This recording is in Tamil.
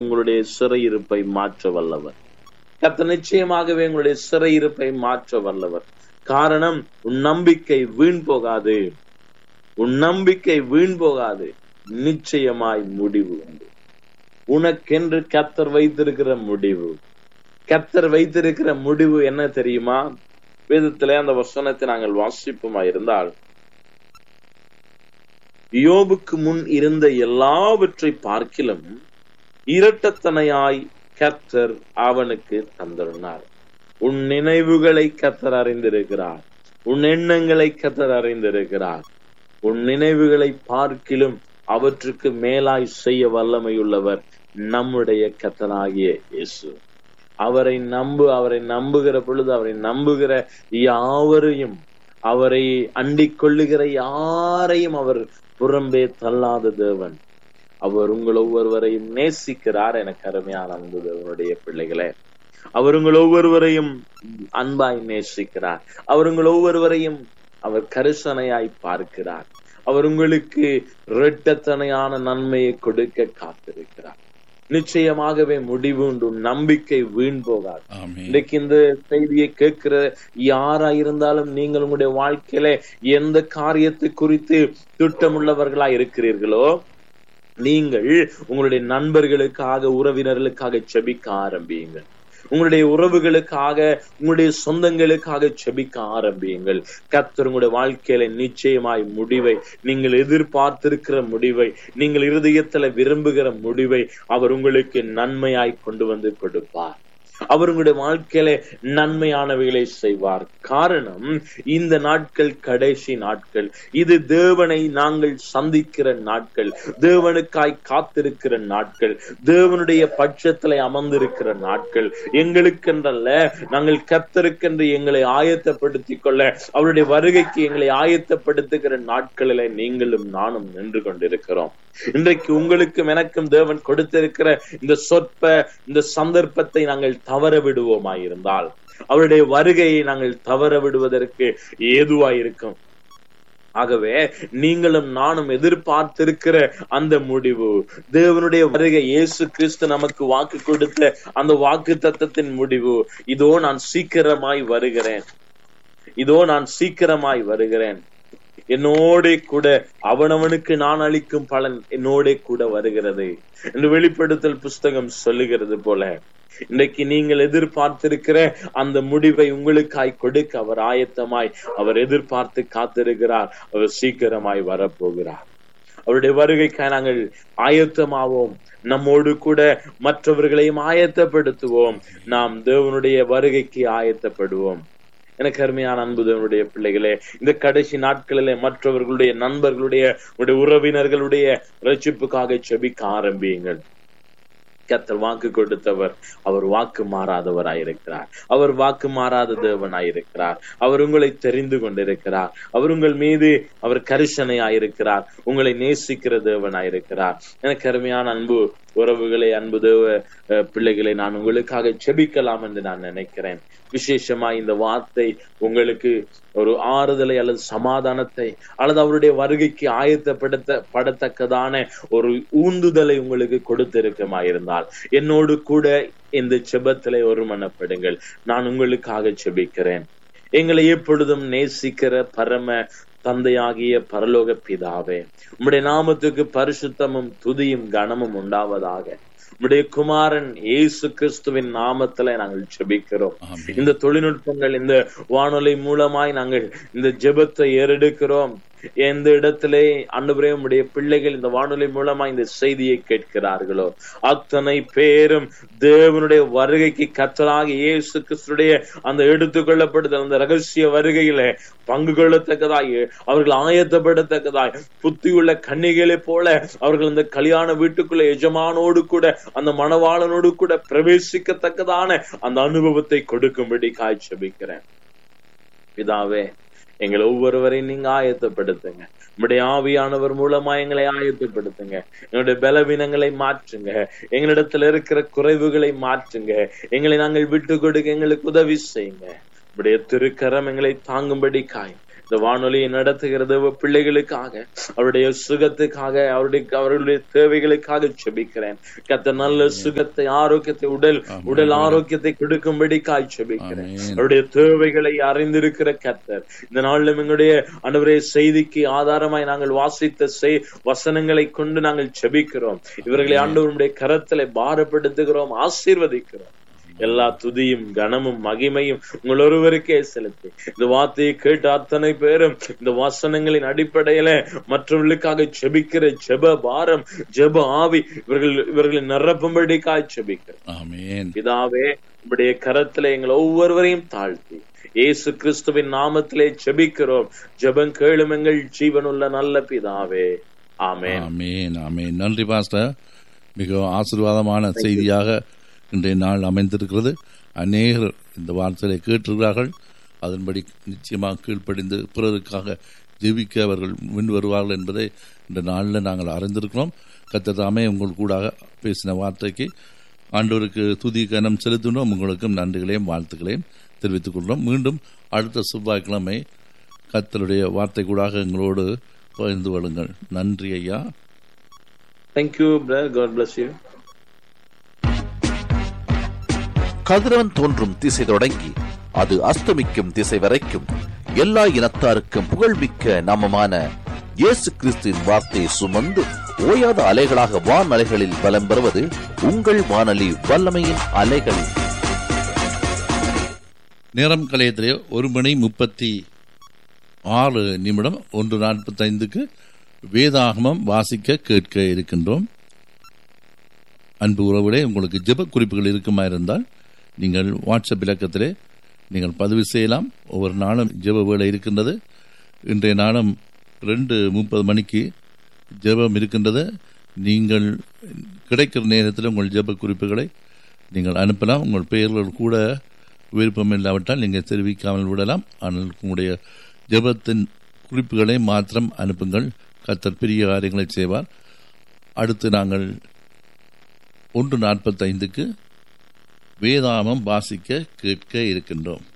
உங்களுடைய சிறையிருப்பை மாற்ற வல்லவர் கர்த்தர் நிச்சயமாகவே உங்களுடைய சிறையிருப்பை மாற்ற வல்லவர் காரணம் உன் நம்பிக்கை வீண் போகாது உன் நம்பிக்கை வீண் போகாது நிச்சயமாய் முடிவு உண்டு உனக்கென்று கர்த்தர் வைத்திருக்கிற முடிவு கர்த்தர் வைத்திருக்கிற முடிவு என்ன தெரியுமா வேதத்திலே அந்த வசனத்தை நாங்கள் வாசிப்புமா இருந்தால் யோபுக்கு முன் இருந்த எல்லாவற்றை பார்க்கிலும் இரட்டத்தனையாய் கர்த்தர் அவனுக்கு தந்திருந்தார் உன் நினைவுகளை கர்த்தர் அறிந்திருக்கிறார் உன் எண்ணங்களை கர்த்தர் அறிந்திருக்கிறார் உன் நினைவுகளை பார்க்கிலும் அவற்றுக்கு மேலாய் செய்ய வல்லமையுள்ளவர் நம்முடைய கத்தனாகிய இயேசு அவரை நம்பு அவரை நம்புகிற பொழுது அவரை நம்புகிற யாவரையும் அவரை அண்டிக் கொள்ளுகிற யாரையும் அவர் புறம்பே தள்ளாத தேவன் அவர் உங்கள் ஒவ்வொருவரையும் நேசிக்கிறார் எனக்கு அருமையான அன்பு தேவனுடைய பிள்ளைகளே அவர் உங்கள் ஒவ்வொருவரையும் அன்பாய் நேசிக்கிறார் அவர் உங்கள் ஒவ்வொருவரையும் அவர் கரிசனையாய் பார்க்கிறார் அவர் உங்களுக்கு இரட்டத்தனையான நன்மையை கொடுக்க காத்திருக்கிறார் நிச்சயமாகவே முடிவு உண்டு நம்பிக்கை வீண் போகாது ஆமென் இன்றைக்கு இந்த செய்தியை கேட்கிற யாரா இருந்தாலும் நீங்கள் உங்களுடைய வாழ்க்கையில எந்த காரியத்தை குறித்து திட்டமுள்ளவர்களா இருக்கிறீர்களோ நீங்கள் உங்களுடைய நண்பர்களுக்காக உறவினர்களுக்காக செபிக்க ஆரம்பியுங்கள் உங்களுடைய உறவுகளுக்காக உங்களுடைய சொந்தங்களுக்காக செபிக்க ஆரம்பியுங்கள் கர்த்தர் உங்களுடைய வாழ்க்கையில நிச்சயமாய் முடிவை நீங்கள் எதிர்பார்த்திருக்கிற முடிவை நீங்கள் இருதயத்துல விரும்புகிற முடிவை அவர் உங்களுக்கு நன்மையாய் கொண்டு வந்து கொடுப்பார் அவர் உங்களுடைய வாழ்க்கையில நன்மையானவைகளை செய்வார் காரணம் இந்த நாட்கள் கடைசி நாட்கள் இது தேவனை நாங்கள் சந்திக்கிற நாட்கள் தேவனுக்காய் காத்திருக்கிற நாட்கள் தேவனுடைய பட்சத்திலே அமர்ந்திருக்கிற நாட்கள் எங்களுக்கென்றல்ல நாங்கள் கத்தருக்கென்று எங்களை ஆயத்தப்படுத்திக் கொள்ள அவருடைய வருகைக்கு எங்களை ஆயத்தப்படுத்துகிற நாட்களிலே நீங்களும் நானும் நின்று கொண்டிருக்கிறோம் இன்றைக்கு உங்களுக்கும் எனக்கும் தேவன் கொடுத்திருக்கிற இந்த சொற்ப இந்த சந்தர்ப்பத்தை நாங்கள் தவற விடுவோமாயிருந்தால் அவருடைய வருகையை நாங்கள் தவற விடுவதற்கு ஏதுவாயிருக்கும் ஆகவே நீங்களும் நானும் எதிர்பார்த்திருக்கிற அந்த முடிவு தேவனுடைய வருகை இயேசு கிறிஸ்து நமக்கு வாக்கு கொடுத்த அந்த வாக்கு தத்தத்தின் முடிவு இதோ நான் சீக்கிரமாய் வருகிறேன் இதோ நான் சீக்கிரமாய் வருகிறேன் என்னோட கூட அவனவனுக்கு நான் அளிக்கும் பலன் என்னோட கூட வருகிறது என்று வெளிப்படுத்தல் புஸ்தகம் சொல்லுகிறது போல இன்றைக்கு நீங்கள் எதிர்பார்த்திருக்கிற அந்த முடிவை உங்களுக்காய் கொடுக்க அவர் ஆயத்தமாய் அவர் எதிர்பார்த்து காத்திருக்கிறார் அவர் சீக்கிரமாய் வரப்போகிறார் அவருடைய வருகைக்காய் நாங்கள் ஆயத்தமாவோம் நம்மோடு கூட மற்றவர்களையும் ஆயத்தப்படுத்துவோம் நாம் தேவனுடைய வருகைக்கு ஆயத்தப்படுவோம் எனக்கு அருமையான அன்பு தேவனுடைய பிள்ளைகளே இந்த கடைசி நாட்களிலே மற்றவர்களுடைய நண்பர்களுடைய உடைய உறவினர்களுடைய ரட்சிப்புக்காக செபிக்க ஆரம்பியுங்கள் கத்தர் வாக்கு கொடுத்தவர் அவர் வாக்கு மாறாதவராயிருக்கிறார் அவர் வாக்கு மாறாத தேவனாயிருக்கிறார் அவர் உங்களை தெரிந்து கொண்டிருக்கிறார் அவர் உங்கள் மீது அவர் கரிசனையாயிருக்கிறார் உங்களை நேசிக்கிற தேவனாயிருக்கிறார் எனக்கு அருமையான அன்பு உறவுகளை அன்பு தேவ அஹ், பிள்ளைகளை நான் உங்களுக்காக செபிக்கலாம் என்று நான் நினைக்கிறேன் விசேஷமா இந்த வார்த்தை உங்களுக்கு ஒரு ஆறுதலை அல்லது சமாதானத்தை அல்லது அவருடைய வருகைக்கு ஆயத்தப்படுத்த படத்தக்கதான ஒரு ஊந்துதலை உங்களுக்கு கொடுத்திருக்கமாயிருந்தால் என்னோடு கூட இந்த செபத்திலே ஒருமனப்படுங்கள் நான் உங்களுக்காக செபிக்கிறேன் எங்களை எப்பொழுதும் நேசிக்கிற பரம தந்தையாகிய பரலோக பிதாவே உம்முடைய நாமத்துக்கு பரிசுத்தமும் துதியும் கனமும் உண்டாவதாக உம்முடைய குமாரன் இயேசு கிறிஸ்துவின் நாமத்துல நாங்கள் செபிக்கிறோம் ஆமென் இந்த தொழில்நுட்பங்கள் இந்த வானொலி மூலமாய் நாங்கள் இந்த ஜெபத்தை ஏறெடுக்கிறோம் எந்த இடத்திலே அன்றுவரே உடைய பிள்ளைகள் இந்த வானொலி மூலமா இந்த செய்தியை கேட்கிறார்களோ அத்தனை பேரும் தேவனுடைய வருகைக்கு கத்தலாக இயேசு கிறிஸ்துடைய அந்த எடுத்துக்கொள்ளப்படுதல் அந்த ரகசிய வருகையில பங்கு கொள்ளத்தக்கதாய் அவர்கள் ஆயத்தப்படத்தக்கதாய் புத்தியுள்ள கன்னிகளை போல அவர்கள் இந்த கல்யாண வீட்டுக்குள்ள எஜமானோடு கூட அந்த மணவாளனோடு கூட பிரவேசிக்கத்தக்கதான அந்த அனுபவத்தை கொடுக்கும்படி காய்ச்சபிக்கிறேன் பிதாவே எங்களை ஒவ்வொருவரையும் நீங்க ஆயத்தப்படுத்துங்க உம்முடைய ஆவியானவர் மூலமா எங்களை ஆயத்தப்படுத்துங்க எங்களுடைய பலவீனங்களை மாற்றுங்க எங்களிடத்துல இருக்கிற குறைவுகளை மாற்றுங்க எங்களை நாங்கள் விட்டு கொடுக்க எங்களுக்கு உதவி செய்யுங்க உடைய திருக்கரம் எங்களை தாங்கும்படி காய் இந்த வானொலியை நடத்துகிற தேவ பிள்ளைகளுக்காக அவருடைய சுகத்துக்காக அவருடைய அவர்களுடைய தேவைகளுக்காக செபிக்கிறேன் கத்த நல்ல சுகத்தை ஆரோக்கியத்தை உடல் உடல் ஆரோக்கியத்தை கொடுக்கும்படி காய் செபிக்கிறேன் ஆமென். அவருடைய தேவைகளை அறிந்திருக்கிற கத்தர் இந்த நாளிலும் எங்களுடைய அன்றுவரே செய்திக்கு ஆதாரமாய் நாங்கள் வாசித்த செய் வசனங்களை கொண்டு நாங்கள் செபிக்கிறோம் இவர்களை ஆண்டவருடைய கரத்திலே பாரப்படுத்துகிறோம் ஆசீர்வதிக்கிறோம் எல்லா துதியும் கனமும் மகிமையும் உங்கள் ஒருவருக்கே செலுத்தி இந்த வார்த்தையை கேட்ட அத்தனை பேரும் இந்த வசனங்களின் அடிப்படையில மற்றவர்களுக்காக செபிக்கிற ஜெப பாரம் ஜெப ஆவி இவர்கள் இவர்களை நிரப்பும்படிக்காய் செபிக்கிறோம் ஆமென் பிதாவே உம்முடைய கரத்திலே எங்கள் ஒவ்வொருவரையும் தாழ்த்தி இயேசு கிறிஸ்துவின் நாமத்திலே ஜெபிக்கிறோம் ஜெபம் கேளும் எங்கள் ஜீவனுள்ள நல்ல பிதாவே ஆமென் ஆமென் ஆமென் நன்றி பாஸ்டர் மிகவும் ஆசீர்வாதமான செய்தியாக இன்றைய நாள் அமைந்திருக்கிறது அநேகர் இந்த வார்த்தையை கேட்டிருக்கிறார்கள் அதன்படி நிச்சயமாக கீழ்ப்படிந்து பிறருக்காக ஜெபிக்க அவர்கள் முன் வருவார்கள் என்பதை இந்த நாளில் நாங்கள் அறிந்திருக்கிறோம் கத்ததாமே உங்கள் கூட பேசின வார்த்தைக்கு ஆண்டவருக்கு துதி கனம் செலுத்தினோம் உங்களுக்கும் நன்றிகளையும் வாழ்த்துக்களையும் தெரிவித்துக் கொள்கிறோம் மீண்டும் அடுத்த செவ்வாய்க்கிழமை கத்தருடைய வார்த்தை கூடாக எங்களோடு பகிர்ந்து கொள்ளுங்கள் நன்றி ஐயா thank you brother god bless you கதிரவன் தோன்றும் திசை தொடங்கி அது அஸ்தமிக்கும் திசை வரைக்கும் எல்லா இனத்தாருக்கும் புகழ்மிக்க நாமமான இயேசு கிறிஸ்துவின் வார்த்தையை சுமந்து ஓயாத அலைகளாக வான் அலைகளில் பலம் பெறுவது உங்கள் வானொலி வல்லமையின் அலைகள் நேரம் கலையத்திலே ஒரு மணி முப்பத்தி ஆறு நிமிடம் ஒன்று நாற்பத்தைந்துக்கு வேதாகமம் வாசிக்க கேட்க இருக்கின்றோம் அன்பு உறவுகளே உங்களுக்கு ஜெப குறிப்புகள் இருக்குமா இருந்தால் நீங்கள் வாட்ஸ்அப் இலக்கத்திலே நீங்கள் பதிவு செய்யலாம் ஒவ்வொரு நாளும் ஜெப வேலை இருக்கின்றது இன்றைய நாளும் ரெண்டு முப்பது மணிக்கு ஜெபம் இருக்கின்றது நீங்கள் கிடைக்கிற நேரத்தில் உங்கள் ஜெப குறிப்புகளை நீங்கள் அனுப்பலாம் உங்கள் பெயர்கள் கூட விருப்பம் இல்லாவிட்டால் நீங்கள் தெரிவிக்காமல் விடலாம் ஆனால் உங்களுடைய ஜெபத்தின் குறிப்புகளை மாத்திரம் அனுப்புங்கள் கத்தர் பெரிய காரியங்களை செய்வார் அடுத்து நாங்கள் ஒன்று நாற்பத்தைந்துக்கு வேதாமம் வாசிக்க கேட்க இருக்கின்றோம்